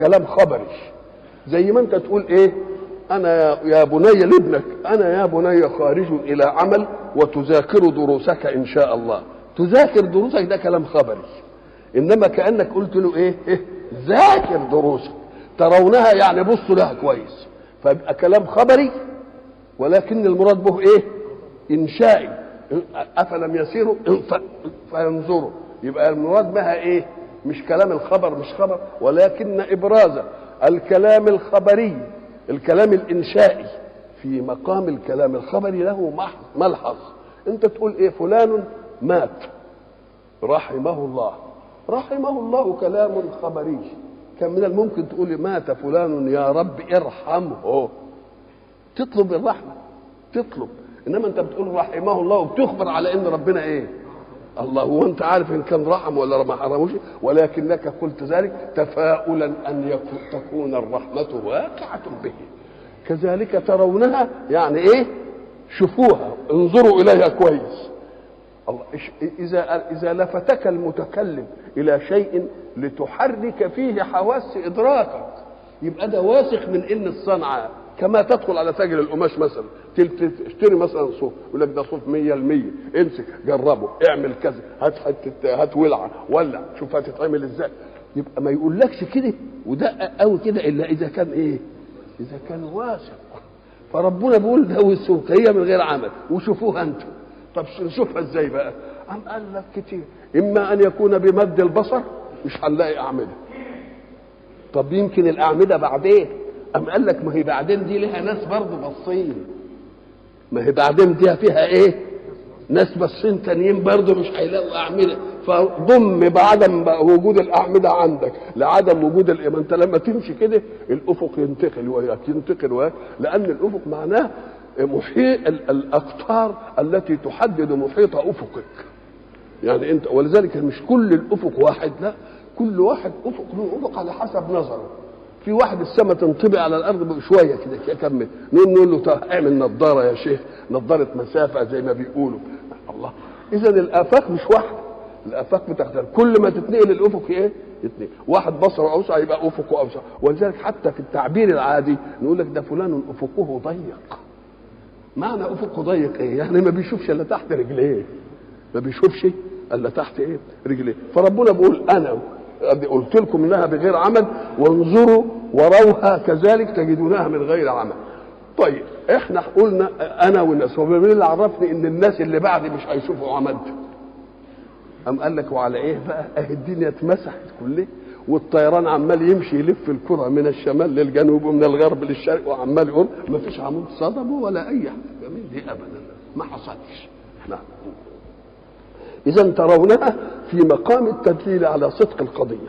كلام خبري زي ما انت تقول ايه انا يا بني لابنك انا يا بني خارج الى عمل وتذاكر دروسك ان شاء الله تذاكر دروسك ده كلام خبري انما كانك قلت له ايه, إيه؟ ذاكر دروسك ترونها يعني بصوا لها كويس فيبقى كلام خبري ولكن المراد به ايه انشائي افلم يسيروا فينظروا يبقى المراد بها ايه مش كلام الخبر مش خبر ولكن ابراز الكلام الخبري الكلام الانشائي في مقام الكلام الخبري له ملحظ انت تقول ايه فلان مات رحمه الله رحمه الله كلام خبري كان من الممكن تقول مات فلان يا رب ارحمه تطلب الرحمه تطلب انما انت بتقول رحمه الله وبتخبر على ان ربنا ايه الله هو انت عارف ان كان رحم ولا ما حرموش ولكنك قلت ذلك تفاؤلا ان يكون تكون الرحمه واقعه به كذلك ترونها يعني ايه شوفوها انظروا اليها كويس الله اذا اذا لفتك المتكلم الى شيء لتحرك فيه حواس ادراكك يبقى ده واثق من ان الصنعه كما تدخل على تاجر القماش مثلا تشتري مثلا صوف يقول لك ده صوف 100% امسك جربه اعمل كذا هات حته هات ولعه ولع شوف هتتعمل ازاي يبقى ما يقولكش كده ودقق قوي كده الا اذا كان ايه؟ اذا كان واثق فربنا بيقول ده والسوق هي من غير عمل وشوفوها انتم طب نشوفها ازاي بقى؟ قام قال لك كتير اما ان يكون بمد البصر مش هنلاقي اعمده طب يمكن الاعمده بعدين أم قال لك ما هي بعدين دي لها ناس برضه باصين ما هي بعدين دي فيها ايه ناس باصين تانيين برضه مش هيلاقوا اعمده فضم بعدم وجود الاعمده عندك لعدم وجود الإيمان انت لما تمشي كده الافق ينتقل وياك ينتقل وياك لان الافق معناه محيط الاقطار التي تحدد محيط افقك يعني انت ولذلك مش كل الافق واحد لا كل واحد افق له افق على حسب نظره في واحد السماء تنطبق على الارض شويه كده كمل نقول نقول له اعمل نظاره يا شيخ نظاره مسافه زي ما بيقولوا الله اذا الافاق مش واحده الافاق بتختلف كل ما تتنقل الافق ايه يتنقل واحد بصره اوسع يبقى افقه اوسع ولذلك حتى في التعبير العادي نقول لك ده فلان افقه ضيق معنى افقه ضيق ايه يعني ما بيشوفش الا تحت رجليه ما بيشوفش الا تحت ايه رجليه فربنا بيقول انا قلت لكم انها بغير عمل وانظروا وروها كذلك تجدونها من غير عمل طيب احنا قلنا انا والناس هو مين اللي عرفني ان الناس اللي بعدي مش هيشوفوا عملت قام قال لك وعلى ايه بقى اهي الدنيا اتمسحت كلها والطيران عمال يمشي يلف الكره من الشمال للجنوب ومن الغرب للشرق وعمال يقول ما فيش عمود صدمه ولا اي حاجه من دي ابدا ما حصلش نعم إذا ترونها في مقام التدليل على صدق القضية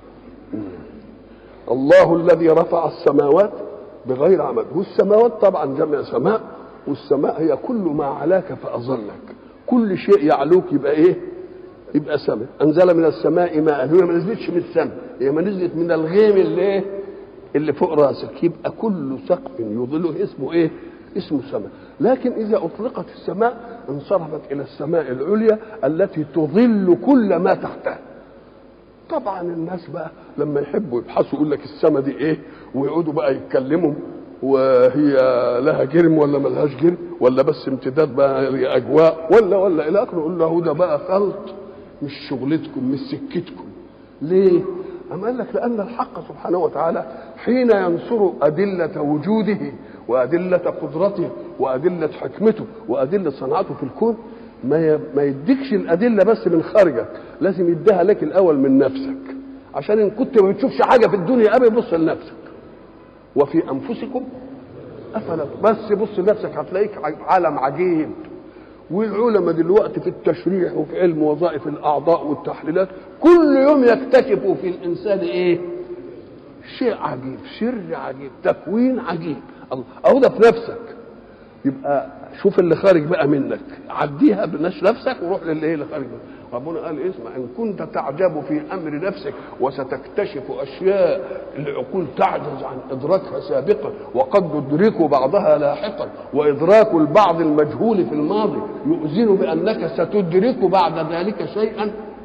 الله الذي رفع السماوات بغير عمد والسماوات طبعا جمع سماء والسماء هي كل ما علاك فأظلك كل شيء يعلوك يبقى ايه يبقى سماء انزل من السماء ماء هي ما نزلتش من السماء هي ما نزلت من الغيم اللي ايه اللي فوق راسك يبقى كل سقف يظله اسمه ايه اسمه سماء لكن إذا أطلقت السماء انصرفت إلى السماء العليا التي تظل كل ما تحتها طبعا الناس بقى لما يحبوا يبحثوا يقول لك السماء دي ايه ويقعدوا بقى يتكلموا وهي لها جرم ولا ملهاش جرم ولا بس امتداد بقى اجواء ولا ولا الى اخره يقول له ده بقى خلط مش شغلتكم مش سكتكم ليه؟ أم قال لك لأن الحق سبحانه وتعالى حين ينصر أدلة وجوده وأدلة قدرته وأدلة حكمته وأدلة صنعته في الكون ما ما يديكش الأدلة بس من خارجك لازم يديها لك الأول من نفسك عشان إن كنت ما بتشوفش حاجة في الدنيا أبدا بص لنفسك وفي أنفسكم أفلا بس بص لنفسك هتلاقيك عالم عجيب والعلماء دلوقتي في التشريح وفي علم وظائف الاعضاء والتحليلات كل يوم يكتشفوا في الانسان ايه شيء عجيب سر عجيب تكوين عجيب اهو ده في نفسك يبقى شوف اللي خارج بقى منك عديها بناش نفسك وروح للي اللي خارج منك ربنا قال اسمع ان كنت تعجب في امر نفسك وستكتشف اشياء العقول تعجز عن ادراكها سابقا وقد ندرك بعضها لاحقا وادراك البعض المجهول في الماضي يؤذن بانك ستدرك بعد ذلك شيئا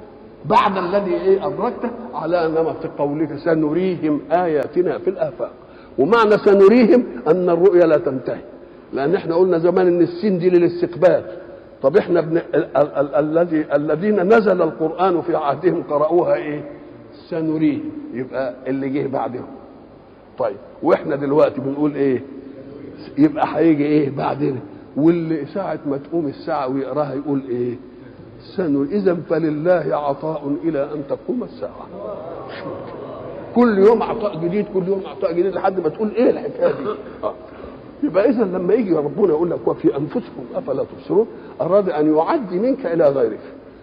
بعد الذي ايه ادركته على نمط قولك سنريهم اياتنا في الافاق ومعنى سنريهم ان الرؤيا لا تنتهي لان احنا قلنا زمان ان السين دي للاستقبال طب احنا بن... ال- ال- الذي الذين نزل القران في عهدهم قرأوها ايه سنريهم يبقى اللي جه بعدهم طيب واحنا دلوقتي بنقول ايه يبقى هيجي ايه بعدين واللي ساعة ما تقوم الساعة ويقراها يقول ايه سنر اذا فلله عطاء الى ان تقوم الساعة كل يوم عطاء جديد كل يوم عطاء جديد لحد ما تقول ايه الحكايه دي آه. يبقى اذا لما يجي ربنا يقول لك وفي انفسكم افلا تبصرون اراد ان يعدي منك الى غيرك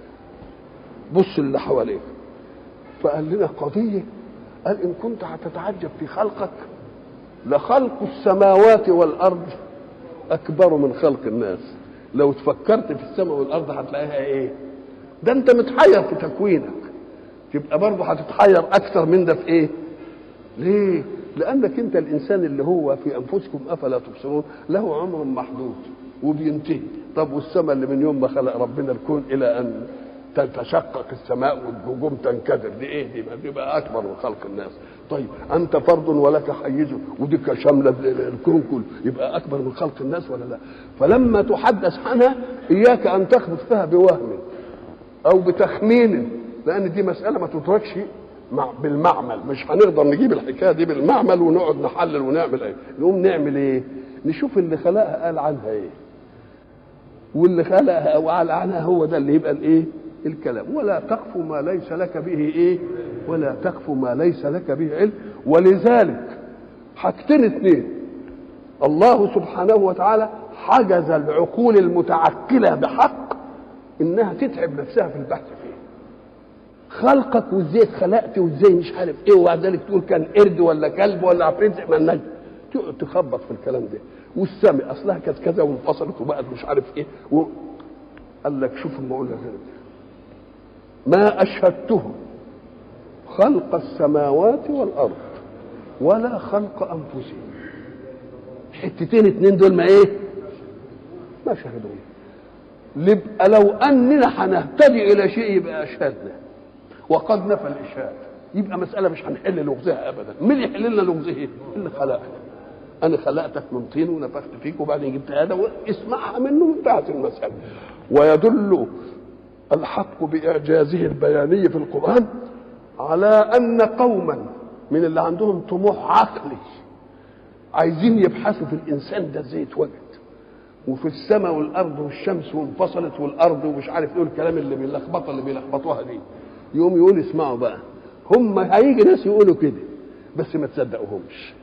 بص اللي حواليك فقال لنا قضيه قال ان كنت هتتعجب في خلقك لخلق السماوات والارض اكبر من خلق الناس لو تفكرت في السماء والارض هتلاقيها ايه ده انت متحير في تكوينك تبقى برضه هتتحير اكثر من ده في ايه ليه لانك انت الانسان اللي هو في انفسكم افلا تبصرون له عمر محدود وبينتهي طب والسماء اللي من يوم ما خلق ربنا الكون الى ان تتشقق السماء والنجوم تنكدر دي ايه دي ما دي بقى اكبر من خلق الناس طيب انت فرد ولك حيز ودي شامله الكون كله يبقى اكبر من خلق الناس ولا لا فلما تحدث عنها اياك ان تخبط فيها بوهم او بتخمين لان دي مساله ما تدركش مع بالمعمل مش هنقدر نجيب الحكايه دي بالمعمل ونقعد نحلل ونعمل ايه نقوم نعمل ايه نشوف اللي خلقها قال عنها ايه واللي خلقها وقال عنها هو ده اللي يبقى الايه الكلام ولا تقف ما ليس لك به ايه ولا تقف ما ليس لك به علم ولذلك حاجتين اثنين الله سبحانه وتعالى حجز العقول المتعقله بحق انها تتعب نفسها في البحث فيه خلقك وازاي اتخلقت وازاي مش عارف ايه وبعد ذلك تقول كان قرد ولا كلب ولا عفريت ما النجم تقعد تخبط في الكلام ده والسمع اصلها كانت كذا وانفصلت وبقت مش عارف ايه و... قال لك شوف ما اقول لك ما اشهدتهم خلق السماوات والارض ولا خلق انفسهم حتتين اتنين دول ما ايه ما شهدوه يبقى لو اننا هنهتدي الى شيء يبقى اشهدنا وقد نفى الاشهاد يبقى مساله مش هنحل لغزها ابدا مين يحل لنا لغزها اللي خلقنا انا خلقتك من طين ونفخت فيك وبعدين جبت هذا اسمعها منه وانتهت المساله ويدل الحق باعجازه البياني في القران على ان قوما من اللي عندهم طموح عقلي عايزين يبحثوا في الانسان ده ازاي اتوجد وفي السماء والارض والشمس وانفصلت والارض ومش عارف ايه الكلام اللي بيلخبطها اللي بيلخبطوها دي يقوم يقول اسمعوا بقى هم هيجي ناس يقولوا كده بس ما تصدقوهمش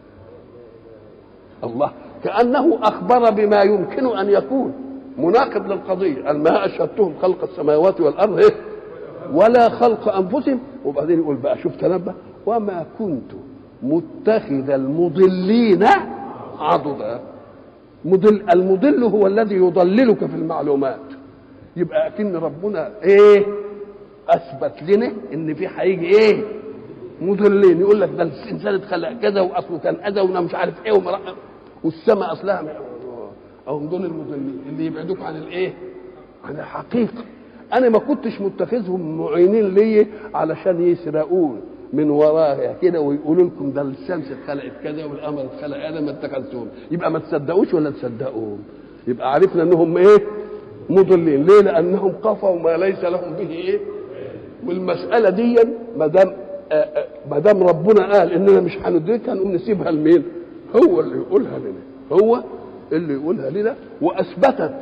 الله كانه اخبر بما يمكن ان يكون مناقض للقضيه قال ما اشهدتهم خلق السماوات والارض إيه؟ ولا خلق انفسهم وبعدين يقول بقى شوف تنبه وما كنت متخذ المضلين عضدا مضل المضل هو الذي يضللك في المعلومات يبقى اكن ربنا ايه اثبت لنا ان في هيجي ايه مضلين يقول لك ده الانسان اتخلق كذا واصله كان اذى وانا مش عارف ايه ومرأة والسماء اصلها او دول المضلين اللي يبعدوك عن الايه عن الحقيقه انا ما كنتش متخذهم معينين لي علشان يسرقون من وراها كده ويقولوا لكم ده الشمس اتخلقت كذا والقمر اتخلق انا ما اتخذتهم يبقى ما تصدقوش ولا تصدقوهم يبقى عرفنا انهم ايه مضلين ليه لانهم قفوا ما ليس لهم به ايه والمساله دي ما دام ما دام ربنا قال اننا مش هندركها نقوم نسيبها لمين هو اللي يقولها لنا هو اللي يقولها لنا واثبتت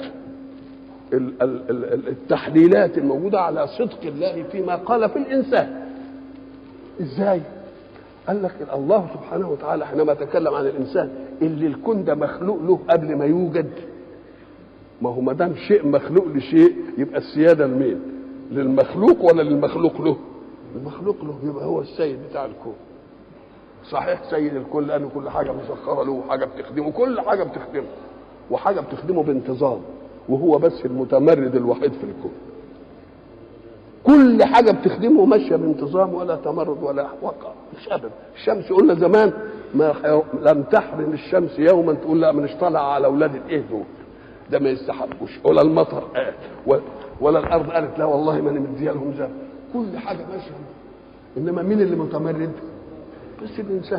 التحليلات الموجوده على صدق الله فيما قال في الانسان ازاي قال لك الله سبحانه وتعالى حينما تكلم عن الانسان اللي الكون ده مخلوق له قبل ما يوجد ما هو ما دام شيء مخلوق لشيء يبقى السياده لمين للمخلوق ولا للمخلوق له المخلوق له يبقى هو السيد بتاع الكون صحيح سيد الكل لانه كل حاجه مسخره له وحاجه بتخدمه كل حاجه بتخدمه وحاجه بتخدمه بانتظام وهو بس المتمرد الوحيد في الكون كل حاجه بتخدمه ماشيه بانتظام ولا تمرد ولا وقع مش ابدا الشمس قلنا زمان ما لم تحرم الشمس يوما تقول لا مش طالع على اولاد الايه دول ده ما يستحقوش ولا المطر قال ولا الارض قالت لا والله ما انا مديها لهم زرع كل حاجه ماشيه انما مين اللي متمرد؟ بس الانسان